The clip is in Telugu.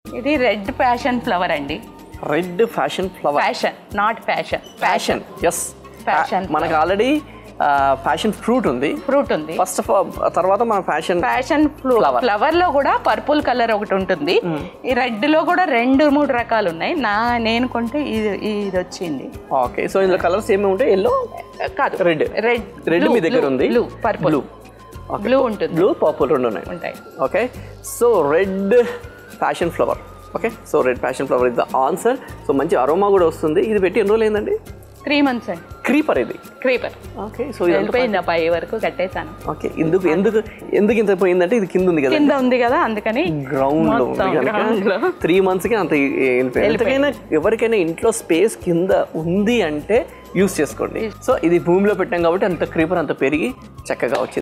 ఇది రెడ్ ప్యాషన్ ఫ్లవర్ అండి red fashion flower fashion not fashion fashion ఎస్ Passion మనకు ఆల్రెడీ ఫ్యాషన్ ఫ్రూట్ ఉంది ఫ్రూట్ ఉంది ఫస్ట్ ఆఫ్ ఆల్ తర్వాత మన ఫ్యాషన్ ఫ్యాషన్ Flower. ఫ్లవర్ లో కూడా పర్పుల్ కలర్ ఒకటి ఉంటుంది ఈ రెడ్ లో కూడా రెండు మూడు రకాలు ఉన్నాయి నా నేను కొంటే ఇది ఇది వచ్చింది ఓకే సో ఇందులో కలర్స్ ఏమేమి ఉంటాయి ఎల్లో కాదు Red. రెడ్ Red మీ దగ్గర ఉంది? Blue purple Blue. బ్లూ ఉంటుంది బ్లూ పర్పుల్ రెండు ఉన్నాయి ఉంటాయి okay so red fashion flower okay so red fashion flower is the answer so మంచి అరోమా కూడా వస్తుంది ఇది పెట్టి ఎన్ని రోజులు అయిందండి త్రీ మంత్స్ అండి క్రీపర్ ఇది క్రీపర్ ఓకే సో ఇది వెళ్ళిపోయింది పై వరకు కట్టేశాను ఓకే ఎందుకు ఎందుకు ఎందుకు ఇంత పోయిందంటే ఇది కింద ఉంది కదా కింద ఉంది కదా అందుకని గ్రౌండ్ లో మొత్తం ఉంది ground లో. కనుక త్రీ మంత్స్ కి అంత వెళ్ళిపోయింది ఎంతకైనా ఎవరికైనా ఇంట్లో స్పేస్ కింద ఉంది అంటే యూస్ చేసుకోండి సో ఇది భూమిలో పెట్టాం కాబట్టి అంత క్రీపర్ అంత పెరిగి చక్కగా వచ్చింది